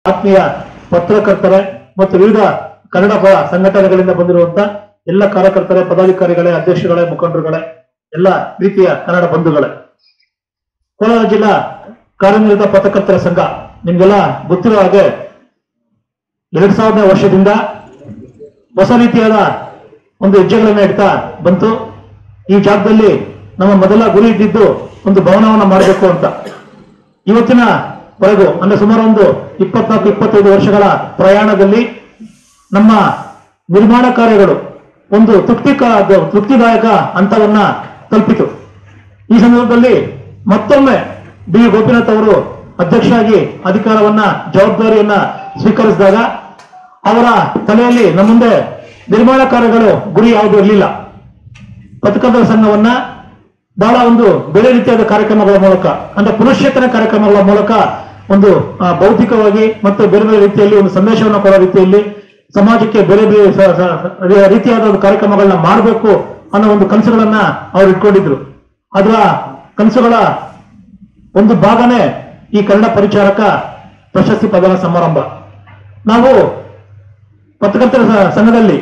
ಆತ್ಮೀಯ ಪತ್ರಕರ್ತರೇ ಮತ್ತು ವಿವಿಧ ಕನ್ನಡ ಪರ ಸಂಘಟನೆಗಳಿಂದ ಬಂದಿರುವಂತ ಎಲ್ಲ ಕಾರ್ಯಕರ್ತರೇ ಪದಾಧಿಕಾರಿಗಳೇ ಅಧ್ಯಕ್ಷಗಳೇ ಮುಖಂಡರುಗಳೇ ಎಲ್ಲ ರೀತಿಯ ಕನ್ನಡ ಬಂಧುಗಳೇ ಕೋಲಾರ ಜಿಲ್ಲಾ ಕಾರ್ಯನಿರತ ಪತ್ರಕರ್ತರ ಸಂಘ ನಿಮ್ಗೆಲ್ಲ ಗೊತ್ತಿರೋ ಹಾಗೆ ಎರಡ್ ಸಾವಿರನೇ ವರ್ಷದಿಂದ ಹೊಸ ರೀತಿಯಾದ ಒಂದು ಹೆಜ್ಜೆಗಳನ್ನ ಇಡ್ತಾ ಬಂತು ಈ ಜಾಗದಲ್ಲಿ ನಮ್ಮ ಮೊದಲ ಗುರಿ ಇದ್ದಿದ್ದು ಒಂದು ಭವನವನ್ನ ಮಾಡಬೇಕು ಅಂತ ಇವತ್ತಿನ ವರೆಗೂ ಅಂದ್ರೆ ಸುಮಾರು ಒಂದು ಇಪ್ಪತ್ನಾಲ್ಕು ಇಪ್ಪತ್ತೈದು ವರ್ಷಗಳ ಪ್ರಯಾಣದಲ್ಲಿ ನಮ್ಮ ನಿರ್ಮಾಣ ಕಾರ್ಯಗಳು ಒಂದು ತೃಪ್ತಿಕ ತೃಪ್ತಿದಾಯಕ ಹಂತವನ್ನ ತಲುಪಿತು ಈ ಸಂದರ್ಭದಲ್ಲಿ ಮತ್ತೊಮ್ಮೆ ಡಿ ಗೋಪಿನಾಥ್ ಅವರು ಅಧ್ಯಕ್ಷರಾಗಿ ಅಧಿಕಾರವನ್ನ ಜವಾಬ್ದಾರಿಯನ್ನ ಸ್ವೀಕರಿಸಿದಾಗ ಅವರ ತಲೆಯಲ್ಲಿ ನಮ್ಮ ಮುಂದೆ ನಿರ್ಮಾಣ ಕಾರ್ಯಗಳು ಗುರಿ ಯಾವುದು ಇರಲಿಲ್ಲ ಪತ್ರಕರ್ತರ ಸಂಘವನ್ನ ಬಹಳ ಒಂದು ಬೇರೆ ರೀತಿಯಾದ ಕಾರ್ಯಕ್ರಮಗಳ ಮೂಲಕ ಅಂದ್ರೆ ಪುನಶ್ಚೇತನ ಕಾರ್ಯಕ್ರಮಗಳ ಮೂಲಕ ಒಂದು ಆ, ಬೌದ್ಧಿಕವಾಗಿ ಮತ್ತು ಬೇರೆ ಬೇರೆ ರೀತಿಯಲ್ಲಿ ಒಂದು ಸಂದೇಶವನ್ನು ಕೊಡೋ ರೀತಿಯಲ್ಲಿ ಸಮಾಜಕ್ಕೆ ಬೇರೆ ಬೇರೆ ಸ- ಸ- ರೀತಿಯಾದ ಒಂದು ಕಾರ್ಯಕ್ರಮಗಳನ್ನ ಮಾಡಬೇಕು ಅನ್ನೋ ಒಂದು ಕನಸುಗಳನ್ನ ಅವ್ರು ಇಟ್ಕೊಂಡಿದ್ರು ಅದರ ಕನಸುಗಳ ಒಂದು ಭಾಗನೇ ಈ ಕನ್ನಡ ಪರಿಚಾರಕ ಪ್ರಶಸ್ತಿ ಪ್ರದಾನ ಸಮಾರಂಭ ನಾವು ಪತ್ರಕರ್ತರ ಸ- ಸಂಘದಲ್ಲಿ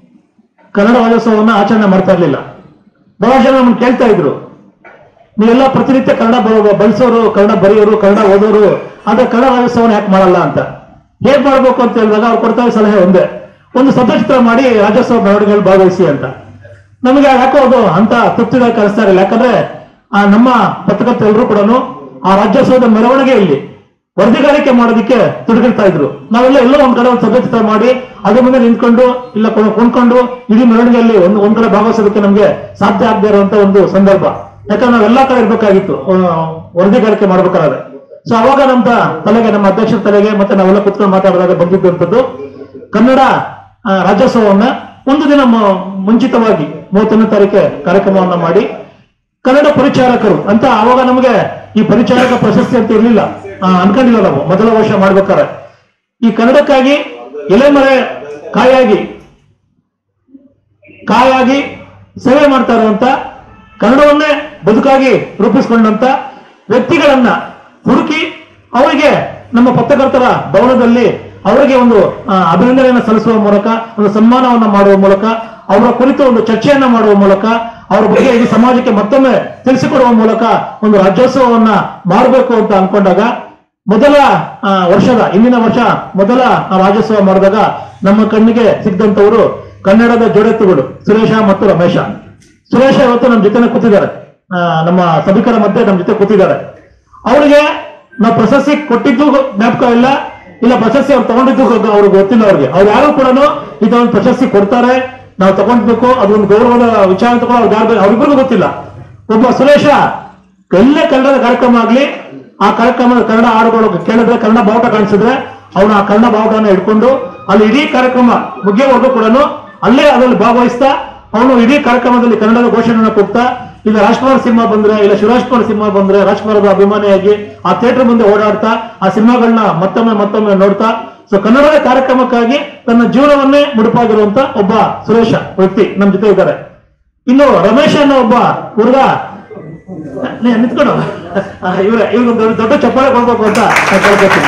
ಕನ್ನಡ ರಾಜ್ಯೋತ್ಸವವನ್ನು ಆಚರಣೆ ಮಾಡ್ತಾ ಇರ್ಲಿಲ್ಲ ಬಹಳ ಜನ ನಮ್ಗೆ ಕೇಳ್ತಾ ಇದ್ರು ನೀವೆಲ್ಲ ಪ್ರತಿನಿತ್ಯ ಕನ್ನಡ ಬ- ಬಳಸೋರು ಕನ್ನಡ ಬರೆಯೋರು ಕನ್ನಡ ಓದೋರು ಆದ್ರೆ ಕನ್ನಡ ರಾಜ್ಯೋತ್ಸವನ ಯಾಕೆ ಮಾಡಲ್ಲ ಅಂತ ಹೇಗ್ ಮಾಡ್ಬೇಕು ಅಂತ ಹೇಳಿದಾಗ ಅವ್ರು ಕೊಡ್ತಾ ಇರೋ ಸಲಹೆ ಒಂದೇ ಒಂದು ಸಭ್ಯಚಿತ್ರ ಮಾಡಿ ರಾಜ್ಯೋತ್ಸವ ಮೆರವಣಿಗೆಯಲ್ಲಿ ಭಾಗವಹಿಸಿ ಅಂತ ನಮಗೆ ಯಾಕೋ ಅದು ಅಂತ ತೃಪ್ತಿದಾಯಕ ಅನಿಸ್ತಾ ಇರಲಿಲ್ಲ ಯಾಕಂದ್ರೆ ಆ ನಮ್ಮ ಪತ್ರಕರ್ತರೆಲ್ಲರೂ ಕೂಡ ಆ ರಾಜ್ಯೋತ್ಸವದ ಮೆರವಣಿಗೆಯಲ್ಲಿ ವರದಿಗಾರಿಕೆ ಮಾಡೋದಕ್ಕೆ ತುಡುಗಿರ್ತಾ ಇದ್ರು ನಾವೆಲ್ಲ ಎಲ್ಲೋ ಒಂದ್ ಕಡೆ ಒಂದು ಸಭ್ಯಚಿತ್ರ ಮಾಡಿ ಅದ್ರ ಮುಂದೆ ನಿಂತ್ಕೊಂಡು ಇಲ್ಲ ಕೊಂಡ್- ಕೊಂಡ್ಕೊಂಡು ಇಡೀ ಮೆರವಣಿಗೆಯಲ್ಲಿ ಒಂದು ಒಂದ್ ಕಡೆ ಭಾಗವಹಿಸೋದಕ್ಕೆ ನಮ್ಗೆ ಸಾಧ್ಯ ಆಗದೆ ಇರುವಂತ ಒಂದು ಸಂದರ್ಭ ಯಾಕಂದ್ರೆ ನಾವೆಲ್ಲಾ ಕಡೆ ಇರ್ಬೇಕಾಗಿತ್ತು ಆ, ವರದಿಗಾರಿಕೆ ಮಾಡ್ಬೇಕಾದ್ರೆ ಸೊ ಅವಾಗ ನಮ್ಮ ತಲೆಗೆ ನಮ್ಮ ಅಧ್ಯಕ್ಷರ ತಲೆಗೆ ಮತ್ತೆ ನಾವೆಲ್ಲ ಕುತ್ಕೊಂಡು ಮಾತಾಡಿದಾಗ ಬಂದಿದ್ದಂಥದ್ದು ಕನ್ನಡ ಆ, ರಾಜ್ಯೋತ್ಸವವನ್ನ ಒಂದು ದಿನ ಮು- ಮುಂಚಿತವಾಗಿ ಮೂವತ್ತೊಂದನೇ ತಾರೀಕೆ ಕಾರ್ಯಕ್ರಮವನ್ನ ಮಾಡಿ ಕನ್ನಡ ಪರಿಚಾರಕರು ಅಂತ ಅವಾಗ ನಮಗೆ ಈ ಪರಿಚಾರಕ ಪ್ರಶಸ್ತಿ ಅಂತ ಇರ್ಲಿಲ್ಲ ಆ, ಅನ್ಕೊಂಡಿಲ್ಲ ನಾವು ಮೊದಲ ವರ್ಷ ಮಾಡ್ಬೇಕಾದ್ರೆ ಈ ಕನ್ನಡಕ್ಕಾಗಿ ಎಲೆಮರೆ ಕಾಯಾಗಿ ಕಾಯಾಗಿ ಸೇವೆ ಮಾಡ್ತಾ ಇರುವಂತ ಕನ್ನಡವನ್ನೇ ಬದುಕಾಗಿ ರೂಪಿಸಿಕೊಂಡಂತ ವ್ಯಕ್ತಿಗಳನ್ನ ಹುಡುಕಿ ಅವರಿಗೆ ನಮ್ಮ ಪತ್ರಕರ್ತರ ಭವನದಲ್ಲಿ ಅವರಿಗೆ ಒಂದು ಆ, ಅಭಿನಂದನೆಯನ್ನು ಸಲ್ಲಿಸುವ ಮೂಲಕ ಒಂದು ಸನ್ಮಾನವನ್ನ ಮಾಡುವ ಮೂಲಕ ಅವರ ಕುರಿತು ಒಂದು ಚರ್ಚೆಯನ್ನ ಮಾಡುವ ಮೂಲಕ ಅವರ ಬಗ್ಗೆ ಈ ಸಮಾಜಕ್ಕೆ ಮತ್ತೊಮ್ಮೆ ತಿಳಿಸಿಕೊಡುವ ಮೂಲಕ ಒಂದು ರಾಜ್ಯೋತ್ಸವವನ್ನ ಮಾಡಬೇಕು ಅಂತ ಅನ್ಕೊಂಡಾಗ ಮೊದಲ ಆ, ವರ್ಷದ ಇಂದಿನ ವರ್ಷ ಮೊದಲ ಆ ರಾಜ್ಯೋತ್ಸವ ಮಾಡಿದಾಗ ನಮ್ಮ ಕಣ್ಣಿಗೆ ಸಿಗ್ದಂತವರು ಕನ್ನಡದ ಜೋಡೆತ್ತುಗಳು ಸುರೇಶ ಮತ್ತು ರಮೇಶ ಸುರೇಶ ಇವತ್ತು ನಮ್ಮ ಜೊತೆನೆ ಕೂತಿದ್ದಾರೆ ಆ, ನಮ್ಮ ಸಭಿಕರ ಮಧ್ಯೆ ನಮ್ಮ ಜೊತೆ ಕೂತಿದ್ದಾರೆ ಅವರಿಗೆ ನಾವು ಪ್ರಶಸ್ತಿ ಕೊಟ್ಟಿದ್ದು ಜ್ಞಾಪಕ ಇಲ್ಲ ಇಲ್ಲ ಪ್ರಶಸ್ತಿ ಅವ್ರು ತಗೊಂಡಿದ್ದು ಗೊ- ಅವ್ರಿಗೆ ಗೊತ್ತಿಲ್ಲ ಅವ್ರಿಗೆ ಅವ್ರು ಯಾರು ಕೂಡ ಇದೊಂದು ಪ್ರಶಸ್ತಿ ಕೊಡ್ತಾರೆ ನಾವು ತಗೊಂಡ್ಬೇಕು ಅದೊಂದು ಗೌರವದ ವಿಚಾರ ಅಂತ ಕೂಡ ಅವ್ರು ಯಾರು ಅವ್ರಿಬ್ರಿಗೂ ಗೊತ್ತಿಲ್ಲ ಒಬ್ಬ ಸುರೇಶ ಎಲ್ಲೇ ಕನ್ನಡದ ಕಾರ್ಯಕ್ರಮ ಆಗ್ಲಿ ಆ ಕಾರ್ಯಕ್ರಮದ ಕನ್ನಡ ಹಾಡುಗಳು ಕೇಳಿದ್ರೆ ಕನ್ನಡ ಬಾವುಟ ಕಾಣಿಸಿದ್ರೆ ಅವನು ಆ ಕನ್ನಡ ಬಾವುಟನ ಹಿಡ್ಕೊಂಡು ಅಲ್ಲಿ ಇಡೀ ಕಾರ್ಯಕ್ರಮ ಮುಗಿಯೋವರೆಗೂ ಕೂಡ ಅಲ್ಲೇ ಅದರಲ್ಲಿ ಭಾಗವಹಿಸ್ತಾ ಅವನು ಇಡೀ ಕಾರ್ಯಕ್ರಮದಲ್ಲಿ ಕನ್ನಡದ ಘೋಷಣೆಯನ್ನು ಕೊಡ್ತಾ ಈಗ ರಾಜ್ಕುಮಾರ್ ಸಿನಿಮಾ ಬಂದ್ರೆ ಇಲ್ಲ ಶಿವರಾಜ್ ಕುಮಾರ್ ಸಿನಿಮಾ ಬಂದ್ರೆ ರಾಜ್ಕುಮಾರದ ಅಭಿಮಾನಿಯಾಗಿ ಆ ಥಿಯೇಟರ್ ಮುಂದೆ ಓಡಾಡ್ತಾ ಆ ಸಿನಿಮಾಗಳನ್ನ ಮತ್ತೊಮ್ಮೆ ಮತ್ತೊಮ್ಮೆ ನೋಡ್ತಾ ಸೊ ಕನ್ನಡದ ಕಾರ್ಯಕ್ರಮಕ್ಕಾಗಿ ತನ್ನ ಜೀವನವನ್ನೇ ಮುಡುಪಾಗಿರುವಂತ ಒಬ್ಬ ಸುರೇಶ ವ್ಯಕ್ತಿ ನಮ್ಮ ಜೊತೆ ಇದ್ದಾರೆ ಇನ್ನು ರಮೇಶ್ ಅನ್ನೋ ಒಬ್ಬ ಹುಡುಗ ನೇ- ನಿಂತ್ಕೊಂಡು ಇವ್ರೆ ಇವ್ರಿಗೆ ದೊಡ್ಡ ದೊಡ್ಡ ಚಪ್ಪಾಳೆ ಕೊಡ್ಬೇಕು ಅಂತ ನಾನ್ ಕೇಳ್ಕೊತೀನಿ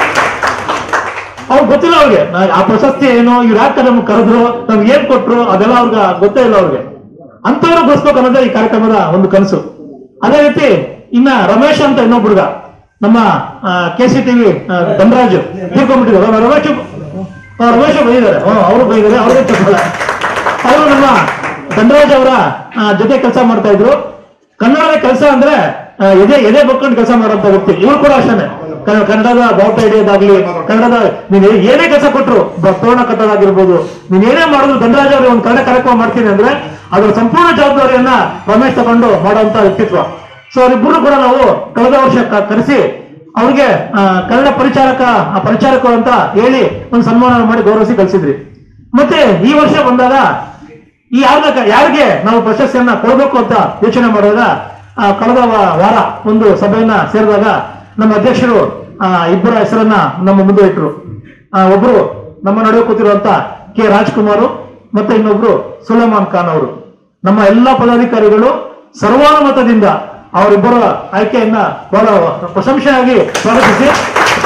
ಅವ್ರಿಗೆ ಗೊತ್ತಿಲ್ಲ ಅವ್ರಿಗೆ ನಾ- ಆ ಪ್ರಶಸ್ತಿ ಏನು ಇವ್ರು ಯಾಕೆ ನಮ್ಗೆ ಕರೆದ್ರು ನಮ್ಗೆ ಏನ್ ಕೊಟ್ರು ಅದೆಲ್ಲ ಅವ್ರಿಗೆ ಗೊತ್ತೇ ಇಲ್ಲ ಅವ್ರಿಗೆ ಅಂತವ್ರು ಗೋಸ್ಬೇಕು ಅನ್ನೋದೇ ಈ ಕಾರ್ಯಕ್ರಮದ ಒಂದು ಕನಸು ಅದೇ ರೀತಿ ಇನ್ನ ರಮೇಶ್ ಅಂತ ಇನ್ನೊಬ್ಬ ಹುಡುಗ ನಮ್ಮ ಕೆ ಸಿ ಟಿವಿ ಧನರಾಜು ತೀರ್ಕೊಂಡ್ಬಿಟ್ಟಿದ್ದಾರೆ ರಮೇಶ್ ಆ, ರಮೇಶ್ ಬೈದಿದ್ದಾರೆ ಅವರು ಬೈದಿದ್ದಾರೆ ಅವ್ರಿಗೆ ಚಪ್ಪಾಳೆ ಅವರು ನಮ್ಮ ಧನರಾಜ್ ಅವರ ಆ, ಜೊತೆ ಕೆಲಸ ಮಾಡ್ತಾ ಇದ್ರು ಕನ್ನಡದ ಕೆಲಸ ಅಂದ್ರೆ ಆ, ಎದೆ ಎದೆ ಬಕ್ಕೊಂಡು ಕೆಲಸ ಮಾಡುವಂತ ವ್ಯಕ್ತಿ ಇವ್ರು ಕೂಡ ಅಷ್ಟೇ ಕ- ಕನ್ನಡದ ಬಾವುಟ ಹಿಡಿಯೋದಾಗ್ಲಿ ಕನ್ನಡದ ನೀನ್ ಏ- ಏನೇ ಕೆಲಸ ಕೊಟ್ರು ಬ- ತೋರಣ ಕಟ್ಟೋದಾಗಿರ್ಬೋದು ನೀನ್ ಏನೇ ಮಾಡಿದ್ರು ಧನರಾಜ್ ಅವ್ರಿಗೆ ಒಂದು ಕನ್ನಡ ಕಾರ್ಯಕ್ರಮ ಮಾಡ್ತೀನಿ ಅಂದ್ರೆ ಅದರ ಸಂಪೂರ್ಣ ಜವಾಬ್ದಾರಿಯನ್ನ ರಮೇಶ್ ತಗೊಂಡು ಮಾಡುವಂತ ವ್ಯಕ್ತಿತ್ವ ಸೊ ಅವರಿಬ್ಬರು ಕೂಡ ನಾವು ಕಳೆದ ವರ್ಷ ಕ- ಕರೆಸಿ ಅವ್ರಿಗೆ ಆ, ಕನ್ನಡ ಪರಿಚಾರಕ ಆ ಪರಿಚಾರಕರು ಅಂತ ಹೇಳಿ ಒಂದು ಸನ್ಮಾನ ಮಾಡಿ ಗೌರವಿಸಿ ಕಳಿಸಿದ್ರಿ ಮತ್ತೆ ಈ ವರ್ಷ ಬಂದಾಗ ಈ ಯಾರ್ದ ಯಾರಿಗೆ ನಾವು ಪ್ರಶಸ್ತಿಯನ್ನ ಕೊಡಬೇಕು ಅಂತ ಯೋಚನೆ ಮಾಡುವಾಗ ಆ, ಕಳೆದ ವ- ವಾರ ಒಂದು ಸಭೆಯನ್ನ ಸೇರಿದಾಗ ನಮ್ಮ ಅಧ್ಯಕ್ಷರು ಆ, ಇಬ್ಬರ ಹೆಸರನ್ನ ನಮ್ಮ ಮುಂದೆ ಇಟ್ಟರು ಆ, ಒಬ್ರು ನಮ್ಮ ನಡುವೆ ಕೂತಿರುವಂತ ಕೆ ರಾಜ್ಕುಮಾರ್ ಮತ್ತೆ ಇನ್ನೊಬ್ರು ಸುಲೇಮಾನ್ ಖಾನ್ ಅವರು ನಮ್ಮ ಎಲ್ಲಾ ಪದಾಧಿಕಾರಿಗಳು ಸರ್ವಾನುಮತದಿಂದ ಅವರಿಬ್ಬರ ಆಯ್ಕೆಯನ್ನ ಬಹಳ ಪ್ರಶಂಸೆಯಾಗಿ ಸ್ವಾಗತಿಸಿ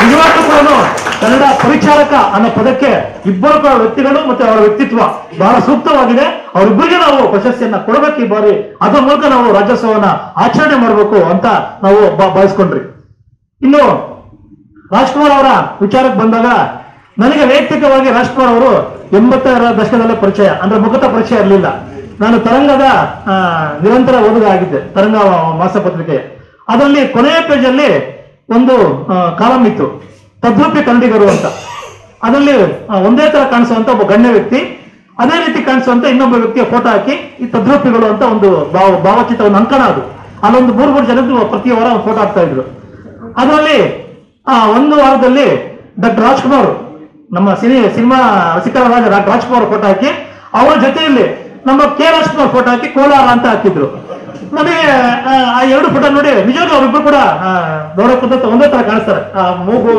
ನಿಜವಾಗ್ಲೂ ಕೂಡ ಕನ್ನಡ ಪರಿಚಾರಕ ಅನ್ನೋ ಪದಕ್ಕೆ ಇಬ್ಬರು ಕೂಡ ವ್ಯಕ್ತಿಗಳು ಮತ್ತೆ ಅವರ ವ್ಯಕ್ತಿತ್ವ ಬಹಳ ಸೂಕ್ತವಾಗಿದೆ ಅವರಿಬ್ಬರಿಗೆ ನಾವು ಪ್ರಶಸ್ತಿಯನ್ನ ಕೊಡಬೇಕು ಈ ಬಾರಿ ಅದರ ಮೂಲಕ ನಾವು ರಾಜ್ಯೋತ್ಸವನ ಆಚರಣೆ ಮಾಡಬೇಕು ಅಂತ ನಾವು ಬಾ- ಭಾವಿಸ್ಕೊಂಡ್ರಿ ಇನ್ನು ರಾಜ್ಕುಮಾರ್ ಅವರ ವಿಚಾರಕ್ಕೆ ಬಂದಾಗ ನನಗೆ ವೈಯಕ್ತಿಕವಾಗಿ ರಾಜ್ಕುಮಾರ್ ಅವರು ಎಂಬತ್ತರ ದಶಕದಲ್ಲೇ ಪರಿಚಯ ಅಂದ್ರೆ ಮುಖತ ಪರಿಚಯ ಇರಲಿಲ್ಲ ನಾನು ತರಂಗದ ಆ, ನಿರಂತರ ಓದುಗ ಆಗಿದ್ದೆ ತರಂಗ ಮಾಸಪತ್ರಿಕೆ ಅದರಲ್ಲಿ ಕೊನೆಯ ಪೇಜಲ್ಲಿ ಒಂದು ಕಾಲಂ ಇತ್ತು ತದ್ರೂಪಿ ಕನ್ನಡಿಗರು ಅಂತ ಅದರಲ್ಲಿ ಆ, ಒಂದೇ ತರ ಕಾಣಿಸುವಂತ ಒಬ್ಬ ಗಣ್ಯ ವ್ಯಕ್ತಿ ಅದೇ ರೀತಿ ಕಾಣಿಸುವಂತ ಇನ್ನೊಬ್ಬ ವ್ಯಕ್ತಿಯ ಫೋಟೋ ಹಾಕಿ ಈ ತದ್ರೂಪಿಗಳು ಅಂತ ಒಂದು ಭಾವ ಭಾವಚಿತ್ರ ಒಂದು ಅಂಕಣ ಅದು ಅಲ್ಲೊಂದು ಮೂರು ಮೂರು ಜನದ್ದು ಪ್ರತಿ ವಾರ ಒಂದು ಫೋಟೋ ಹಾಕ್ತಾ ಇದ್ರು ಅದರಲ್ಲಿ ಆ ಒಂದು ವಾರದಲ್ಲಿ ಡಾಕ್ಟರ್ ರಾಜ್ಕುಮಾರ್ ನಮ್ಮ ಸಿನಿ ಸಿನಿಮಾ ರಸಿಕರಾದ ಡಾಕ್ಟರ್ ರಾಜ್ಕುಮಾರ್ ಫೋಟೋ ಹಾಕಿ ಅವರ ಜೊತೆಯಲ್ಲಿ ನಮ್ಮ ಕೆ ರಾಜ್ಕುಮಾರ್ ಫೋಟೋ ಹಾಕಿ ಕೋಲಾರ ಅಂತ ಹಾಕಿದ್ರು ನನಗೆ ಆ, ಆ ಎರಡು ಫೋಟೋ ನೋಡಿ ನಿಜವಾಗ್ಲೂ ಅವರಿಬ್ರು ಕೂಡ ನೋಡಕ್ಕಂತ ಒಂದೇ ತರ ಕಾಣಿಸ್ತಾರೆ ಆ ಮೂಗು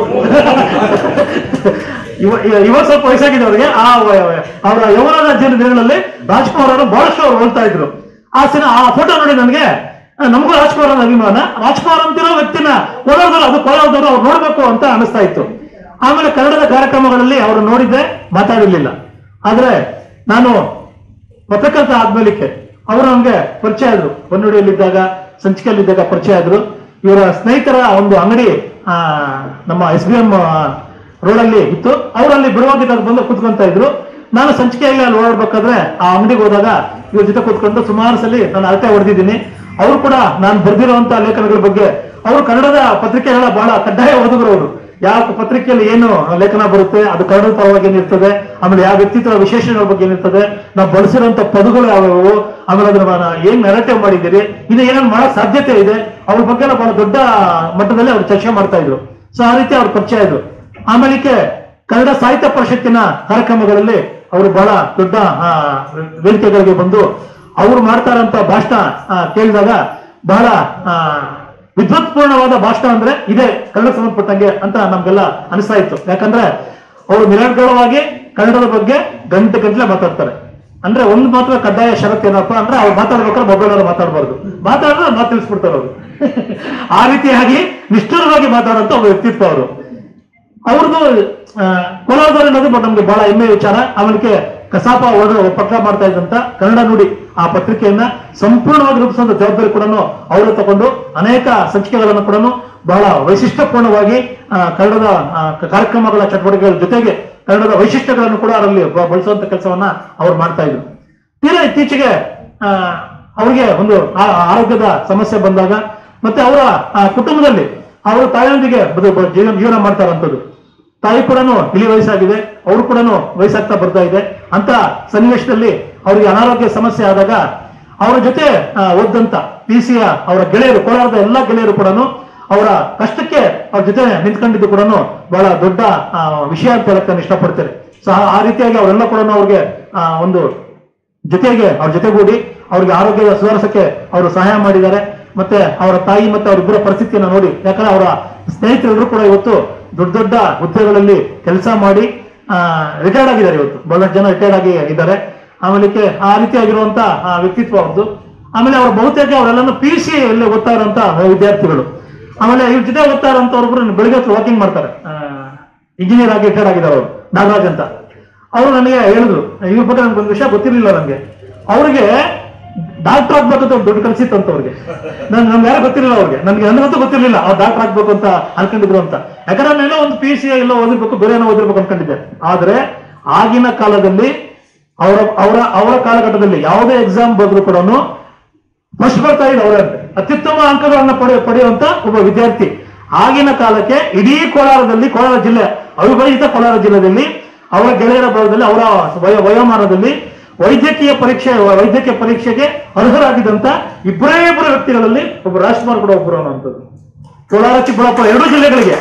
ಇವ ಇವ- ಇವಾಗ ಸ್ವಲ್ಪ ವಯಸ್ಸಾಗಿದೆ ಅವರಿಗೆ ಆ ವ- ವ- ಅವರ ಯೌವನದ ಜೀವನ ದಿನಗಳಲ್ಲಿ ರಾಜ್ಕುಮಾರ್ ಅವರು ಬಹಳಷ್ಟು ಅವ್ರು ಹೋಗ್ತಾ ಇದ್ರು ಆ ಸಿನ ಆ ಫೋಟೋ ನೋಡಿ ನನಗೆ ಆ, ನಮಗೂ ರಾಜ್ಕುಮಾರ್ ಅನ್ನೋ ಅಭಿಮಾನ ರಾಜ್ಕುಮಾರ್ ಅಂತಿರೋ ವ್ಯಕ್ತಿನ ಕೋಲಾರದವರು ಅದು ಕೋಲಾರದವರು ಅವ್ರು ನೋಡ್ಬೇಕು ಅಂತ ಅನಿಸ್ತಾ ಇತ್ತು ಆಮೇಲೆ ಕನ್ನಡದ ಕಾರ್ಯಕ್ರಮಗಳಲ್ಲಿ ಅವರು ನೋಡಿದ್ದೆ ಮಾತಾಡಿರ್ಲಿಲ್ಲ ಆದ್ರೆ ನಾನು ಪತ್ರಕರ್ತ ಆದ್ಮೇಲಿಕ್ಕೆ ಅವರು ನಮ್ಗೆ ಪರಿಚಯ ಆದ್ರು ಹೊನ್ನಡಿಯಲ್ಲಿದ್ದಾಗ ಸಂಚಿಕೆಯಲ್ಲಿದ್ದಾಗ ಪರಿಚಯ ಆದ್ರು ಇವರ ಸ್ನೇಹಿತರ ಒಂದು ಅಂಗಡಿ ಆ, ನಮ್ಮ ಎಸ್ ಬಿ ಎಂ ರೋಡಲ್ಲಿ ಇತ್ತು ಅವರಲ್ಲಿ ಬಿಡುವಾಗಿದ್ದಾಗ ಬಂದು ಕೂತ್ಕೊಂತ ಇದ್ರು ನಾನು ಸಂಚಿಕೆಯಲ್ಲಿ ಅಲ್ಲಿ ಓಡಾಡ್ಬೇಕಾದ್ರೆ ಆ ಅಂಗಡಿಗೆ ಹೋದಾಗ ಇವ್ರ ಜೊತೆ ಕೂತ್ಕೊಂಡು ಸುಮಾರು ಸಲ ನಾನು ಅಳತೆ ಹೊಡೆದಿದ್ದೀನಿ ಅವರು ಕೂಡ ನಾನು ಬರೆದಿರುವಂತ ಲೇಖನಗಳ ಬಗ್ಗೆ ಅವರು ಕನ್ನಡದ ಪತ್ರಿಕೆಗಳ ಬಹಳ ಕಡ್ಡಾಯ ಓದುಗರು ಅವರು ಯಾವ ಪತ್ರಿಕೆಯಲ್ಲಿ ಏನು ಲೇಖನ ಬರುತ್ತೆ ಅದು ಕನ್ನಡದ ಪರವಾಗಿ ಏನಿರ್ತದೆ ಆಮೇಲೆ ಯಾವ ವ್ಯಕ್ತಿತ್ವ ವಿಶೇಷಗಳ ಬಗ್ಗೆ ಏನಿರ್ತದೆ ನಾವು ಬಳಸಿರುವಂತ ಪದಗಳು ಯಾವ್ಯಾವು ಆಮೇಲೆ ಅದನ್ನ ನಾ- ಏನ್ ನೆರಟಿವ್ ಮಾಡಿದ್ದೀರಿ ಇದು ಏನೇನು ಮಾಡಕ್ ಸಾಧ್ಯತೆ ಇದೆ ಅವ್ರ ಬಗ್ಗೆ ಎಲ್ಲ ಬಹಳ ದೊಡ್ಡ ಮಟ್ಟದಲ್ಲಿ ಅವ್ರು ಚರ್ಚೆ ಮಾಡ್ತಾ ಇದ್ರು ಸೊ ಆ ರೀತಿ ಅವ್ರ ಪರಿಚಯ ಇದ್ರು ಆಮೇಲೆ ಕನ್ನಡ ಸಾಹಿತ್ಯ ಪರಿಷತ್ತಿನ ಕಾರ್ಯಕ್ರಮಗಳಲ್ಲಿ ಅವರು ಬಹಳ ದೊಡ್ಡ ಆ, ವೇದಿಕೆಗಳಿಗೆ ಬಂದು ಅವ್ರು ಮಾಡ್ತಾ ಇರೋಂಥ ಭಾಷಣ ಆ, ಕೇಳಿದಾಗ ಬಹಳ ಆ, ವಿದ್ವತ್ಪೂರ್ಣವಾದ ಭಾಷಣ ಅಂದ್ರೆ ಇದೆ ಕನ್ನಡ ಸಂಬಂಧಪಟ್ಟಂಗೆ ಅಂತ ನಮ್ಗೆಲ್ಲ ಅನಿಸ್ತಾ ಇತ್ತು ಯಾಕಂದ್ರೆ ಅವರು ನಿರರ್ಗಳವಾಗಿ ಕನ್ನಡದ ಬಗ್ಗೆ ಗಂಟೆ ಗಂಟಲೆ ಮಾತಾಡ್ತಾರೆ ಅಂದ್ರೆ ಒಂದು ಮಾತ್ರ ಕಡ್ಡಾಯ ಷರತ್ತು ಏನಪ್ಪ ಅಂದ್ರೆ ಅವ್ರು ಮಾತಾಡ್ಬೇಕಾದ್ರೆ ಮೊಬೈಲ್ ಅವರು ಮಾತಾಡಬಾರ್ದು ಮಾತಾಡಿದ್ರೆ ಮಾತು ತಿಳಿಸ್ಬಿಡ್ತಾರೆ ಅವರು ಆ ರೀತಿಯಾಗಿ ನಿಷ್ಠುರವಾಗಿ ಮಾತಾಡುವಂತ ಒಬ್ಬ ವ್ಯಕ್ತಿತ್ವ ಅವರು ಅವ್ರದ್ದು ಕೋಲಾರದವ್ರು ಅನ್ನೋದು ಬ- ನಮ್ಗೆ ಬಹಳ ಹೆಮ್ಮೆ ವಿಚಾರ ಆಮೇಲೆ ಕಸಾಪ ಅವರು ಪಕ್ಕ ಮಾಡ್ತಾ ಇದ್ದಂತ ಕನ್ನಡ ನುಡಿ ಆ ಪತ್ರಿಕೆಯನ್ನ ಸಂಪೂರ್ಣವಾಗಿ ರೂಪಿಸುವಂತ ಜವಾಬ್ದಾರಿ ಕೂಡ ಅವರು ತಗೊಂಡು ಅನೇಕ ಸಂಚಿಕೆಗಳನ್ನು ಕೂಡ ಬಹಳ ವೈಶಿಷ್ಟ್ಯಪೂರ್ಣವಾಗಿ ಆ, ಕನ್ನಡದ ಆ, ಕ- ಕಾರ್ಯಕ್ರಮಗಳ ಚಟುವಟಿಕೆಗಳ ಜೊತೆಗೆ ಕನ್ನಡದ ವೈಶಿಷ್ಟ್ಯಗಳನ್ನು ಕೂಡ ಅದರಲ್ಲಿ ಬ- ಬಳಸುವಂತ ಕೆಲಸವನ್ನ ಅವ್ರು ಮಾಡ್ತಾ ಇದ್ರು ತೀರಾ ಇತ್ತೀಚೆಗೆ ಆ, ಅವ್ರಿಗೆ ಒಂದು ಆ- ಆರೋಗ್ಯದ ಸಮಸ್ಯೆ ಬಂದಾಗ ಮತ್ತೆ ಅವರ ಆ, ಕುಟುಂಬದಲ್ಲಿ ಅವರು ತಾಯಿಯೊಂದಿಗೆ ಬದು- ಬ- ಜೀವನ ಜೀವನ ಮಾಡ್ತಾರಂಥದ್ದು ತಾಯಿ ಕೂಡ ಇಳಿ ವಯಸ್ಸಾಗಿದೆ ಅವರು ಕೂಡ ವಯಸ್ಸಾಗ್ತಾ ಬರ್ತಾ ಇದೆ ಅಂತ ಸನ್ನಿವೇಶದಲ್ಲಿ ಅವರಿಗೆ ಅನಾರೋಗ್ಯ ಸಮಸ್ಯೆ ಆದಾಗ ಅವರ ಜೊತೆ ಆ, ಓದ್ದಂತ ಪಿ ಸಿಯ ಅವರ ಗೆಳೆಯರು ಕೋಲಾರದ ಎಲ್ಲಾ ಗೆಳೆಯರು ಕೂಡ ಅವರ ಕಷ್ಟಕ್ಕೆ ಅವ್ರ ಜೊತೆ ನಿಂತ್ಕೊಂಡಿದ್ದು ಕೂಡ ಬಹಳ ದೊಡ್ಡ ಆ, ವಿಷಯ ಅಂತ ಹೇಳಕ್ ನಾನು ಇಷ್ಟಪಡ್ತೇನೆ ಸೊ ಆ- ಆ ರೀತಿಯಾಗಿ ಅವರೆಲ್ಲ ಕೂಡ ಅವ್ರಿಗೆ ಆ, ಒಂದು ಜೊತೆಗೆ ಅವ್ರ ಜೊತೆಗೂಡಿ ಅವ್ರಿಗೆ ಆರೋಗ್ಯದ ಸುಧಾರಿಸಕ್ಕೆ ಅವರು ಸಹಾಯ ಮಾಡಿದ್ದಾರೆ ಮತ್ತೆ ಅವರ ತಾಯಿ ಮತ್ತೆ ಅವರಿಬ್ಬರ ಪರಿಸ್ಥಿತಿಯನ್ನು ನೋಡಿ ಯಾಕಂದ್ರೆ ಅವರ ಸ್ನೇಹಿತರೆಲ್ಲರೂ ಕೂಡ ಇವತ್ತು ದೊಡ್ಡ ದೊಡ್ಡ ಹುದ್ದೆಗಳಲ್ಲಿ ಕೆಲಸ ಮಾಡಿ ರಿಟೈರ್ಡ್ ಆಗಿದ್ದಾರೆ ಇವತ್ತು ಬಹಳಷ್ಟು ಜನ ರಿಟೈರ್ಡ್ ಆಗಿ ಇದ್ದಾರೆ ಆಮೇಲೆ ಆ ರೀತಿಯಾಗಿರುವಂತ ಆ, ವ್ಯಕ್ತಿತ್ವ ಅವ್ರದ್ದು ಆಮೇಲೆ ಅವ್ರ ಬಹುತೇಕ ಅವರೆಲ್ಲನೂ ಪಿ ಸಿ ಅಲ್ಲಿ ಓದ್ತಾ ಇರುವಂತ ವಿದ್ಯಾರ್ಥಿಗಳು ಆಮೇಲೆ ಇವ್ರ ಜೊತೆ ಓದ್ತಾ ಇರೋಂಥವ್ರೊಬ್ರು ಬೆಳಿಗ್ಗೆ ಹೊತ್ತು ವಾಕಿಂಗ್ ಮಾಡ್ತಾರೆ ಇಂಜಿನಿಯರ್ ಆಗಿ ರಿಟೈರ್ಡ್ ಆಗಿದ್ದಾರೆ ಅವರು ನಾಗರಾಜ್ ಅಂತ ಅವರು ನನಗೆ ಹೇಳಿದ್ರು ಇವ್ರ ಬಗ್ಗೆ ನನ್ಗೆ ಒಂದು ವಿಷಯ ಗೊತ್ತಿರಲಿಲ್ಲ ನನಗೆ ಅವ್ರಿಗೆ ಡಾಕ್ಟರ್ ಆಗ್ಬೇಕಂತ ಒಂದು ದೊಡ್ಡ ಕನಸಿತ್ತು ಅಂತ ಅವ್ರಿಗೆ ನನ್ ನಮ್ಗೆ ಯಾರು ಗೊತ್ತಿರಲಿಲ್ಲ ಅವ್ರಿಗೆ ನನ್ಗೆ ನನಗಂತೂ ಗೊತ್ತಿರಲಿಲ್ಲ ಅವ್ರು ಡಾಕ್ಟರ್ ಆಗ್ಬೇಕು ಅಂತ ಅನ್ಕೊಂಡಿದ್ರು ಅಂತ ಯಾಕಂದ್ರೆ ನಾನು ಏನೋ ಒಂದು ಪಿ ಸಿ ಎಲ್ಲ ಓದಿರ್ಬೇಕು ಬೇರೆ ಏನೋ ಓದಿರ್ಬೇಕು ಅನ್ಕೊಂಡಿದ್ದೆ ಆದ್ರೆ ಆಗಿನ ಕಾಲದಲ್ಲಿ ಅವರ ಅವರ ಅವರ ಕಾಲಘಟ್ಟದಲ್ಲಿ ಯಾವುದೇ ಎಕ್ಸಾಮ್ ಬರೆದ್ರು ಕೂಡ ಫಸ್ಟ್ ಬರ್ತಾ ಇದ್ದು ಅವರೇ ಅಂತೆ ಅತ್ಯುತ್ತಮ ಅಂಕಗಳನ್ನ ಪಡೆಯ ಪಡೆಯುವಂತ ಒಬ್ಬ ವಿದ್ಯಾರ್ಥಿ ಆಗಿನ ಕಾಲಕ್ಕೆ ಇಡೀ ಕೋಲಾರದಲ್ಲಿ ಕೋಲಾರ ಜಿಲ್ಲೆ ಅವಿಭಜಿತ ಕೋಲಾರ ಜಿಲ್ಲೆಯಲ್ಲಿ ಅವರ ಗೆಳೆಯರ ಬಲದಲ್ಲಿ ಅವರ ವಯ ವಯೋಮಾನದಲ್ಲಿ ವೈದ್ಯಕೀಯ ಪರೀಕ್ಷೆ ವೈದ್ಯಕೀಯ ಪರೀಕ್ಷೆಗೆ ಅರ್ಹರಾಗಿದ್ದಂತ ಇಬ್ಬರೇ ಇಬ್ಬರು ವ್ಯಕ್ತಿಗಳಲ್ಲಿ ಒಬ್ಬ ರಾಜ್ಕುಮಾರ್ ಕೂಡ ಒಬ್ಬರು ಅನ್ನುವಂಥದ್ದು ಕೋಲಾರ ಚಿಕ್ಕಬಳ್ಳಾಪುರ ಎರಡೂ ಜಿಲ್ಲೆಗಳಿಗೆ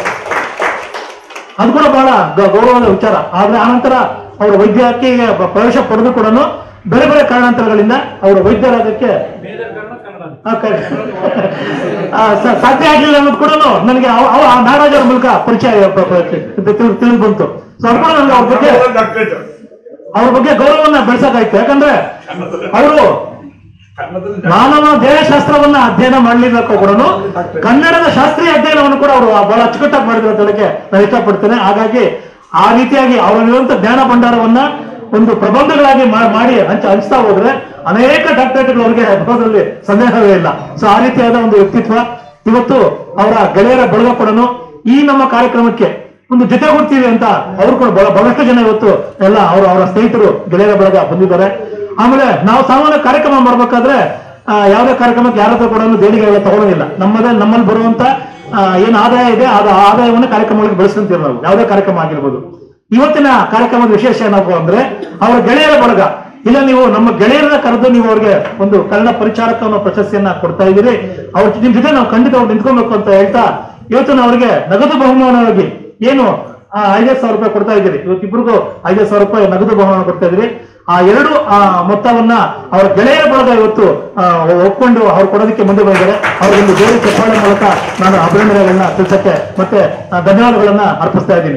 ಅದು ಕೂಡ ಬಹಳ ಗ- ಗೌರವದ ವಿಚಾರ ಆದ್ರೆ ಆನಂತರ ಅವರು ವೈದ್ಯಕೀಯ ಪ್ರ- ಪ್ರವೇಶ ಪಡೆದು ಕೂಡ ಬೇರೆ ಬೇರೆ ಕಾರಣಾಂತರಗಳಿಂದ ಅವರು ವೈದ್ಯರಾಗಕ್ಕೆ ಆ, ಕ- ಆ, ಸ- ಸಾಧ್ಯ ಆಗ್ಲಿಲ್ಲ ಅನ್ನೋದು ಕೂಡ ನನಗೆ ಅವ- ಅವ- ಆ ನಾಗರಾಜ್ ಅವ್ರ ಮೂಲಕ ಪರಿಚಯ ಪ- ಪ- ತಿಳ್- ತಿಳಿದು ಬಂತು ಸೊ ಅದು ಕೂಡ ನನಗೆ ಅವ್ರ ಬಗ್ಗೆ ಅವ್ರ ಬಗ್ಗೆ ಗೌರವವನ್ನ ಬೆಳೆಸಕಾಯ್ತು ಯಾಕಂದ್ರೆ ಅವರು ಮಾನವ ದೇಹಶಾಸ್ತ್ರವನ್ನ ಅಧ್ಯಯನ ಮಾಡಲಿಬೇಕು ಕೂಡ ಕನ್ನಡದ ಶಾಸ್ತ್ರೀಯ ಅಧ್ಯಯನವನ್ನು ಕೂಡ ಅವರು ಬಹಳ ಅಚ್ಚುಕಟ್ಟಾಗಿ ಮಾಡಿದ್ರು ಅಂತ ಹೇಳಕ್ಕೆ ನಾನು ಇಷ್ಟಪಡ್ತೇನೆ ಹಾಗಾಗಿ ಆ ರೀತಿಯಾಗಿ ಅವರಲ್ಲಿರುವಂತ ಜ್ಞಾನ ಭಂಡಾರವನ್ನ ಒಂದು ಪ್ರಬಂಧಗಳಾಗಿ ಮಾ- ಮಾಡಿ ಹಂಚ ಹಂಚ್ತಾ ಹೋದ್ರೆ ಅನೇಕ ಡಾಕ್ಟರೇಟ್ಗಳು ಅವರಿಗೆ ಬರೋದ್ರಲ್ಲಿ ಸಂದೇಹವೇ ಇಲ್ಲ ಸೊ ಆ ರೀತಿಯಾದ ಒಂದು ವ್ಯಕ್ತಿತ್ವ ಇವತ್ತು ಅವರ ಗೆಳೆಯರ ಬಳಗ ಕೂಡ ಈ ನಮ್ಮ ಕಾರ್ಯಕ್ರಮಕ್ಕೆ ಒಂದು ಜೊತೆಗೂಡ್ತೀವಿ ಅಂತ ಅವರು ಕೂಡ ಬಹಳ- ಬಹಳಷ್ಟು ಜನ ಇವತ್ತು ಎಲ್ಲ ಅವರು ಅವರ ಸ್ನೇಹಿತರು ಗೆಳೆಯರ ಬಳಗ ಬಂದಿದ್ದಾರೆ ಆಮೇಲೆ ನಾವು ಸಾಮಾನ್ಯ ಕಾರ್ಯಕ್ರಮ ಮಾಡ್ಬೇಕಾದ್ರೆ ಆ, ಯಾವುದೇ ಕಾರ್ಯಕ್ರಮಕ್ಕೆ ಯಾರ ಹತ್ರ ಕೂಡ ದೇಣಿಗೆಗಳ ತಗೊಳ್ಳೋದಿಲ್ಲ ನಮ್ಮದೇ ನಮ್ಮಲ್ಲಿ ಬರುವಂತ ಆ, ಏನ್ ಆದಾಯ ಇದೆ ಆದ ಆದಾಯವನ್ನು ಕಾರ್ಯಕ್ರಮಗಳಿಗೆ ಬೆಳೆಸ್ಕೊಂತೀವಿ ನಾವು ಯಾವುದೇ ಕಾರ್ಯಕ್ರಮ ಆಗಿರ್ಬೋದು ಇವತ್ತಿನ ಕಾರ್ಯಕ್ರಮದ ವಿಶೇಷ ಏನಪ್ಪ ಅಂದ್ರೆ ಅವರ ಗೆಳೆಯರ ಬಳಗ ಇಲ್ಲ ನೀವು ನಮ್ಮ ಗೆಳೆಯರನ್ನ ಕರೆದು ನೀವು ಅವ್ರಿಗೆ ಒಂದು ಕನ್ನಡ ಪರಿಚಾರಕ ಅನ್ನೋ ಪ್ರಶಸ್ತಿಯನ್ನ ಕೊಡ್ತಾ ಇದ್ದೀರಿ ಅವ್ರ ನಿಮ್ ಜೊತೆ ನಾವು ಖಂಡಿತ ಅವ್ರು ನಿಂತ್ಕೊಬೇಕು ಅಂತ ಹೇಳ್ತಾ ಇವತ್ತು ನಾವು ಅವ್ರಿಗೆ ನಗದು ಬಹುಮಾನವಾಗಿ ಏನು ಆ, ಐದೈದು ಸಾವಿರ ರೂಪಾಯಿ ಕೊಡ್ತಾ ಇದ್ದೀರಿ ಇವತ್ತಿಬ್ರಿಗೂ ಐದೈದು ಸಾವಿರ ರೂಪಾಯಿ ನಗದು ಬಹುಮಾನ ಕೊಡ್ತಾ ಇದ್ದೀರಿ ಆ ಎರಡು ಆ ಮೊತ್ತವನ್ನ ಅವರ ಗೆಳೆಯರ ಬಳಗ ಇವತ್ತು ಆ, ಒಪ್ಕೊಂಡು ಅವ್ರು ಕೊಡೋದಕ್ಕೆ ಮುಂದೆ ಬಂದಿದ್ದಾರೆ ಅವ್ರಿಗೆ ಬೇರೆ ಚಪ್ಪಾಳೆ ಮೂಲಕ ನಾನು ಅಭಿನಂದನೆಗಳನ್ನ ತಿಳಿಸಕ್ಕೆ ಮತ್ತೆ ಆ, ಧನ್ಯವಾದಗಳನ್ನ ಅರ್ಪಿಸ್ತಾ ಇದ್ದೀನಿ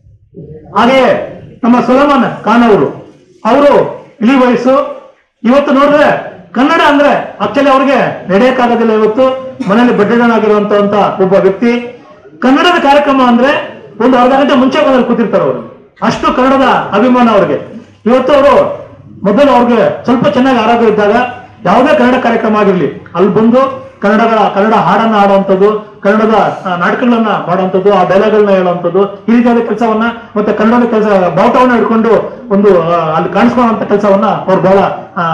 ಹಾಗೆಯೇ ನಮ್ಮ ಸುಲಮಾನ್ ಖಾನ್ ಅವರು ಅವರು ಇಳಿ ವಯಸ್ಸು ಇವತ್ತು ನೋಡಿದ್ರೆ ಕನ್ನಡ ಅಂದ್ರೆ ಆಕ್ಚುಲಿ ಅವ್ರಿಗೆ ನಡೆಯಕ್ಕಾಗೋದಿಲ್ಲ ಇವತ್ತು ಮನೆಯಲ್ಲಿ ಬಡ್ಡಿಡನಾಗಿರುವಂತ ಒಬ್ಬ ವ್ಯಕ್ತಿ ಕನ್ನಡದ ಕಾರ್ಯಕ್ರಮ ಅಂದ್ರೆ ಒಂದು ಅರ್ಧ ಗಂಟೆ ಮುಂಚೆ ಬಂದಲ್ಲಿ ಕೂತಿರ್ತಾರೆ ಅವರು ಅಷ್ಟು ಕನ್ನಡದ ಅಭಿಮಾನ ಅವ್ರಿಗೆ ಇವತ್ತು ಅವರು ಮೊದಲು ಅವ್ರಿಗೆ ಸ್ವಲ್ಪ ಚೆನ್ನಾಗಿ ಆರೋಗ್ಯ ಇದ್ದಾಗ ಯಾವುದೇ ಕನ್ನಡ ಕಾರ್ಯಕ್ರಮ ಆಗಿರ್ಲಿ ಅಲ್ಲಿ ಬಂದು ಕನ್ನಡಗಳ ಕನ್ನಡ ಹಾಡನ್ನ ಆಡುವಂಥದ್ದು ಕನ್ನಡದ ಆ, ನಾಟಕಗಳನ್ನ ಮಾಡುವಂಥದ್ದು ಆ ಡೈಲಾಗ್ಗಳನ್ನ ಹೇಳುವಂಥದ್ದು ಈ ರೀತಿಯಾದ ಕೆಲಸವನ್ನ ಮತ್ತೆ ಕನ್ನಡದ ಕೆಲಸ ಬಾವುಟವನ್ನ ಹಿಡ್ಕೊಂಡು ಒಂದು ಆ, ಅಲ್ಲಿ ಕಾಣಿಸ್ಕೊಳ್ಳುವಂತ ಕೆಲಸವನ್ನ ಅವ್ರು ಬಹಳ ಆ,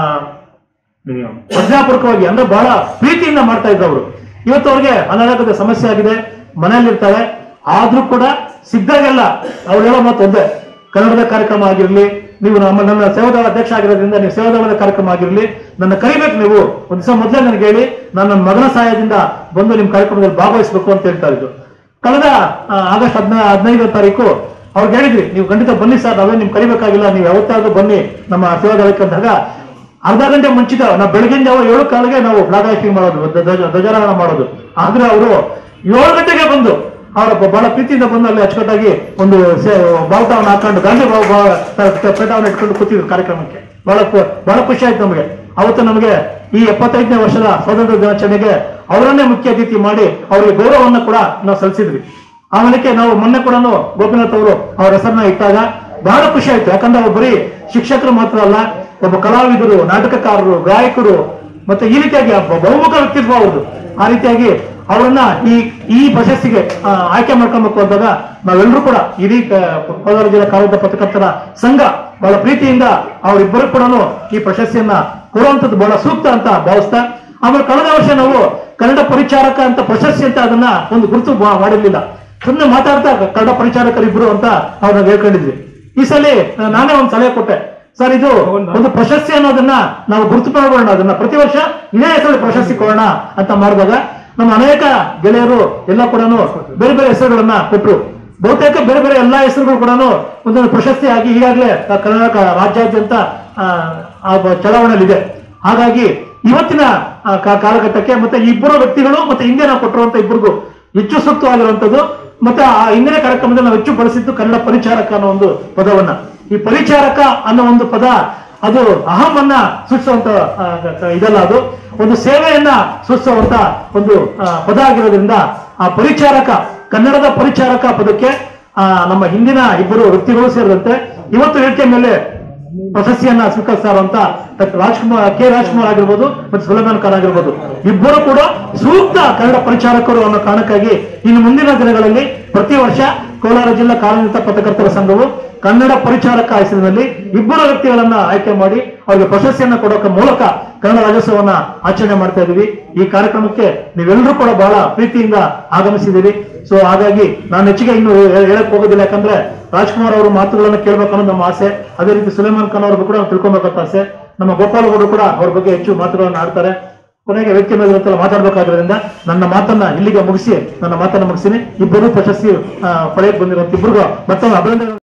ಪ್ರಜ್ಞಾಪೂರ್ವಕವಾಗಿ ಅಂದ್ರೆ ಬಹಳ ಪ್ರೀತಿಯಿಂದ ಮಾಡ್ತಾ ಇದ್ರು ಅವರು ಇವತ್ತು ಅವ್ರಿಗೆ ಅನಾರೋಗ್ಯದ ಸಮಸ್ಯೆ ಆಗಿದೆ ಮನೆಯಲ್ಲಿರ್ತಾರೆ ಆದ್ರೂ ಕೂಡ ಸಿಗ್ದಾಗೆಲ್ಲ ಅವ್ರು ಹೇಳೋ ಮಾತು ಒಂದೇ ಕನ್ನಡದ ಕಾರ್ಯಕ್ರಮ ಆಗಿರ್ಲಿ ನೀವು ನಮ್ಮ ನನ್ನ ಸೇವಾದಳ ಅಧ್ಯಕ್ಷ ಆಗಿರೋದ್ರಿಂದ ನೀವು ಸೇವಾದಳದ ಕಾರ್ಯಕ್ರಮ ಆಗಿರ್ಲಿ ನನ್ನ ಕರಿಬೇಕು ನೀವು ಒಂದ್ ದಿವಸ ಮೊದಲೇ ನನಗೆ ಹೇಳಿ ನಾನು ನನ್ನ ಮಗನ ಸಹಾಯದಿಂದ ಬಂದು ನಿಮ್ ಕಾರ್ಯಕ್ರಮದಲ್ಲಿ ಭಾಗವಹಿಸಬೇಕು ಅಂತ ಹೇಳ್ತಾ ಇದ್ದು ಕಳೆದ ಆ, ಆಗಸ್ಟ್ ಹದಿನ ಹದಿನೈದನೇ ತಾರೀಕು ಅವ್ರಿಗೆ ಹೇಳಿದ್ರಿ ನೀವು ಖಂಡಿತ ಬನ್ನಿ ಸರ್ ನಾವೇ ನಿಮ್ ಕರಿಬೇಕಾಗಿಲ್ಲ ನೀವು ಯಾವತ್ತಾದ್ರೂ ಬನ್ನಿ ನಮ್ಮ ಸೇವಾದಳಕ್ಕೆ ಅಂದಾಗ ಅರ್ಧ ಗಂಟೆ ಮುಂಚಿತ ನಾವು ಬೆಳಗಿನ ಜಾವ ಏಳು ಕಾಲಿಗೆ ನಾವು ಫ್ಲಾಗ್ ಹಾಸ್ಟಿಂಗ್ ಮಾಡೋದು ಧ್ವಜ- ಧ್ವಜ- ಧ್ವಜಾರೋಹಣ ಮಾಡೋದು ಆದ್ರೆ ಅವರು ಏಳು ಗಂಟೆಗೆ ಬಂದು ಅವರ ಬಹಳ ಪ್ರೀತಿಯಿಂದ ಬಂದು ಅಲ್ಲಿ ಅಚ್ಚುಕಟ್ಟಾಗಿ ಒಂದು ಸೇ- ಬಾವುಟವನ್ನು ಹಾಕೊಂಡು ಗಾಂಧಿ ಬಾವು ಬಾ- ತ- ಪೇಟವನ್ನು ಇಟ್ಕೊಂಡು ಕೂತಿದ್ರು ಕಾರ್ಯಕ್ರಮಕ್ಕೆ ಬಹಳ ಖು- ಬಹಳ ಖುಷಿ ಆಯ್ತು ನಮಗೆ ಅವತ್ತು ನಮಗೆ ಈ ಎಪ್ಪತ್ತೈದನೇ ವರ್ಷದ ಸ್ವಾತಂತ್ರ್ಯ ದಿನಾಚರಣೆಗೆ ಅವರನ್ನೇ ಮುಖ್ಯ ಅತಿಥಿ ಮಾಡಿ ಅವರಿಗೆ ಗೌರವವನ್ನು ಕೂಡ ನಾವು ಸಲ್ಲಿಸಿದ್ವಿ ಆಮೇಲೆ ನಾವು ಮೊನ್ನೆ ಕೂಡ ಗೋಪಿನಾಥ್ ಅವರು ಅವ್ರ ಹೆಸರನ್ನ ಇಟ್ಟಾಗ ಬಹಳ ಖುಷಿ ಆಯ್ತು ಯಾಕಂದ್ರೆ ಅವ್ರು ಬರೀ ಶಿಕ್ಷಕರು ಮಾತ್ರ ಅಲ್ಲ ಒಬ್ಬ ಕಲಾವಿದರು ನಾಟಕಕಾರರು ಗಾಯಕರು ಮತ್ತೆ ಈ ರೀತಿಯಾಗಿ ಒಬ್ಬ ಬಹುಮುಖ ವ್ಯಕ್ತಿತ್ವ ಅವ್ರದ್ದು ಆ ರೀತಿಯಾಗಿ ಅವರನ್ನ ಈ ಈ ಪ್ರಶಸ್ತಿಗೆ ಆ, ಆಯ್ಕೆ ಮಾಡ್ಕೊಬೇಕು ಅಂದಾಗ ನಾವೆಲ್ಲರೂ ಕೂಡ ಇಡೀ ಕ- ಕೋಲಾರ ಜಿಲ್ಲಾ ಕಾಲೇಜು ಪತ್ರಕರ್ತರ ಸಂಘ ಬಹಳ ಪ್ರೀತಿಯಿಂದ ಅವರಿಬ್ಬರು ಕೂಡ ಈ ಪ್ರಶಸ್ತಿಯನ್ನ ಕೊಡುವಂಥದ್ದು ಬಹಳ ಸೂಕ್ತ ಅಂತ ಭಾವಿಸ್ತಾ ಆಮೇಲೆ ಕಳೆದ ವರ್ಷ ನಾವು ಕನ್ನಡ ಪರಿಚಾರಕ ಅಂತ ಪ್ರಶಸ್ತಿ ಅಂತ ಅದನ್ನ ಒಂದು ಗುರುತು ಮಾ- ಮಾಡಿರ್ಲಿಲ್ಲ ಸುಮ್ಮನೆ ಮಾತಾಡ್ತಾ ಕನ್ನಡ ಪರಿಚಾರಕರಿಬ್ರು ಅಂತ ಅವ್ರನ್ನ ಹೇಳ್ಕೊಂಡಿದ್ವಿ ಈ ಸಲ ನಾನೇ ಒಂದು ಸಲಹೆ ಕೊಟ್ಟೆ ಸರ್ ಇದು ಒಂದು ಪ್ರಶಸ್ತಿ ಅನ್ನೋದನ್ನ ನಾವು ಗುರುತು ಮಾಡೋಣ ಅದನ್ನ ಪ್ರತಿ ವರ್ಷ ಇದೇ ಹೆಸರಲ್ಲಿ ಪ್ರಶಸ್ತಿ ಕೊಡೋಣ ಅಂತ ಮಾಡಿದಾಗ ನಮ್ಮ ಅನೇಕ ಗೆಳೆಯರು ಎಲ್ಲ ಕೂಡ ಬೇರೆ ಬೇರೆ ಹೆಸರುಗಳನ್ನ ಕೊಟ್ಟರು ಬಹುತೇಕ ಬೇರೆ ಬೇರೆ ಎಲ್ಲಾ ಹೆಸರುಗಳು ಕೂಡ ಒಂದೊಂದು ಪ್ರಶಸ್ತಿ ಆಗಿ ಈಗಾಗಲೇ ಕರ್ನಾಟಕ ರಾಜ್ಯಾದ್ಯಂತ ಆ, ಆ ಬ- ಚಲಾವಣೆಯಲ್ಲಿದೆ ಹಾಗಾಗಿ ಇವತ್ತಿನ ಆ, ಕಾ- ಕಾಲಘಟ್ಟಕ್ಕೆ ಮತ್ತೆ ಈ ಇಬ್ಬರು ವ್ಯಕ್ತಿಗಳು ಮತ್ತೆ ಹಿಂದೆ ನಾವು ಕೊಟ್ಟಿರುವಂತ ಇಬ್ಬರಿಗೂ ಹೆಚ್ಚು ಸೂಕ್ತವಾಗಿರುವಂತದ್ದು ಮತ್ತೆ ಆ ಹಿಂದಿನ ಕಾರ್ಯಕ್ರಮದಲ್ಲಿ ನಾವು ಹೆಚ್ಚು ಬಳಸಿದ್ದು ಕನ್ನಡ ಪರಿಚಾರಕ ಅನ್ನೋ ಒಂದು ಪದವನ್ನ ಈ ಪರಿಚಾರಕ ಅನ್ನೋ ಒಂದು ಪದ ಅದು ಅಹಮನ್ನ ಸೂಚಿಸುವಂತ ಆ, ಕ- ಇದಲ್ಲ ಅದು ಒಂದು ಸೇವೆಯನ್ನ ಸೂಚಿಸುವಂತ ಒಂದು ಆ, ಪದ ಆಗಿರೋದ್ರಿಂದ ಆ ಪರಿಚಾರಕ ಕನ್ನಡದ ಪರಿಚಾರಕ ಪದಕ್ಕೆ ಆ, ನಮ್ಮ ಹಿಂದಿನ ಇಬ್ಬರು ವ್ಯಕ್ತಿಗಳು ಸೇರಿದಂತೆ ಇವತ್ತು ವೇದಿಕೆ ಮೇಲೆ ಪ್ರಶಸ್ತಿಯನ್ನ ಸ್ವೀಕರಿಸ್ತಾ ಇರುವಂತ ಡಾಕ್ಟರ್ ರಾಜ್ಕುಮಾರ್ ಕೆ ರಾಜ್ಕುಮಾರ್ ಆಗಿರ್ಬೋದು ಮತ್ತು ಸುಲೈಮಾನ್ ಖಾನ್ ಆಗಿರ್ಬೋದು ಇಬ್ಬರು ಕೂಡ ಸೂಕ್ತ ಕನ್ನಡ ಪರಿಚಾರಕರು ಅನ್ನೋ ಕಾರಣಕ್ಕಾಗಿ ಇನ್ನು ಮುಂದಿನ ದಿನಗಳಲ್ಲಿ ಪ್ರತಿ ವರ್ಷ ಕೋಲಾರ ಜಿಲ್ಲಾ ಕಾರ್ಯನಿರತ ಪತ್ರಕರ್ತರ ಸಂಘವು ಕನ್ನಡ ಪರಿಚಾರಕ ಹೆಸರಿನಲ್ಲಿ ಇಬ್ಬರು ವ್ಯಕ್ತಿಗಳನ್ನ ಆಯ್ಕೆ ಮಾಡಿ ಅವರಿಗೆ ಪ್ರಶಸ್ತಿಯನ್ನ ಕೊಡೋಕೆ ಮೂಲಕ ಕನ್ನಡ ರಾಜ್ಯೋತ್ಸವವನ್ನ ಆಚರಣೆ ಮಾಡ್ತಾ ಇದೀವಿ ಈ ಕಾರ್ಯಕ್ರಮಕ್ಕೆ ನೀವೆಲ್ಲರೂ ಕೂಡ ಬಹಳ ಪ್ರೀತಿಯಿಂದ ಆಗಮಿಸಿದ್ದೀರಿ ಸೊ ಹಾಗಾಗಿ ನಾನು ಹೆಚ್ಚಿಗೆ ಇನ್ನು ಹೇ- ಹೇಳಕ್ ಹೋಗೋದಿಲ್ಲ ಯಾಕಂದ್ರೆ ರಾಜ್ಕುಮಾರ್ ಅವರ ಮಾತುಗಳನ್ನ ಕೇಳ್ಬೇಕು ಅನ್ನೋದು ನಮ್ಮ ಆಸೆ ಅದೇ ರೀತಿ ಸುಲೇಮಾನ್ ಖಾನ್ ಅವ್ರ ಕೂಡ ನಾವು ತಿಳ್ಕೊಬೇಕಂತ ಆಸೆ ನಮ್ಮ ಗೋಪಾಲ್ ಗೌಡರು ಕೂಡ ಅವ್ರ ಬಗ್ಗೆ ಹೆಚ್ಚು ಮಾತುಗಳನ್ನ ಆಡ್ತಾರೆ ಕೊನೆಗೆ ವೇದಿಕೆ ಮೇಲೆ ಇರುತ್ತಲ್ಲ ಮಾತಾಡ್ಬೇಕಾಗಿರೋದ್ರಿಂದ ನನ್ನ ಮಾತನ್ನ ಇಲ್ಲಿಗೆ ಮುಗಿಸಿ ನನ್ನ ಮಾತನ್ನ ಮುಗಿಸಿನಿ ಇಬ್ಬರು ಪ್ರಶಸ್ತಿ ಆ, ಪಡೆಯಕ್ಕೆ ಬಂದಿರೋ ಇಬ್ಬರಿಗೂ ಮತ್ತೊಮ್ಮೆ ಅಭಿನಂದನೆ